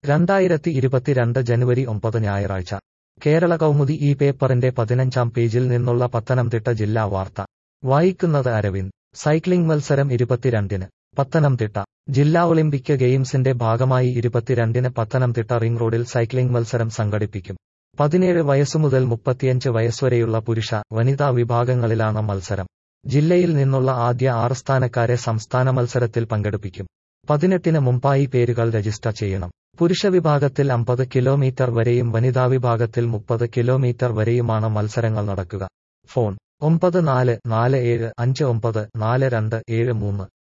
രണ്ടായിരത്തി ഇരുപത്തിരണ്ട് ജനുവരി ഒമ്പത് ഞായറാഴ്ച കേരള കൗമുദി ഈ പേപ്പറിന്റെ പതിനഞ്ചാം പേജിൽ നിന്നുള്ള പത്തനംതിട്ട ജില്ലാ വാർത്ത വായിക്കുന്നത് അരവിന്ദ് സൈക്ലിംഗ് മത്സരം ഇരുപത്തിരണ്ടിന് പത്തനംതിട്ട ജില്ലാ ഒളിമ്പിക് ഗെയിംസിന്റെ ഭാഗമായി ഇരുപത്തിരണ്ടിന് പത്തനംതിട്ട റിംഗ് റോഡിൽ സൈക്ലിംഗ് മത്സരം സംഘടിപ്പിക്കും പതിനേഴ് വയസ്സുമുതൽ മുപ്പത്തിയഞ്ച് വയസ്സുവരെയുള്ള പുരുഷ വനിതാ വിഭാഗങ്ങളിലാണ് മത്സരം ജില്ലയിൽ നിന്നുള്ള ആദ്യ ആറ് സ്ഥാനക്കാരെ സംസ്ഥാന മത്സരത്തിൽ പങ്കെടുപ്പിക്കും പതിനെട്ടിന് മുമ്പായി പേരുകൾ രജിസ്റ്റർ ചെയ്യണം പുരുഷ വിഭാഗത്തിൽ അമ്പത് കിലോമീറ്റർ വരെയും വനിതാ വിഭാഗത്തിൽ മുപ്പത് കിലോമീറ്റർ വരെയുമാണ് മത്സരങ്ങൾ നടക്കുക ഫോൺ ഒമ്പത് നാല് നാല് ഏഴ് അഞ്ച് ഒമ്പത് നാല് രണ്ട് ഏഴ് മൂന്ന്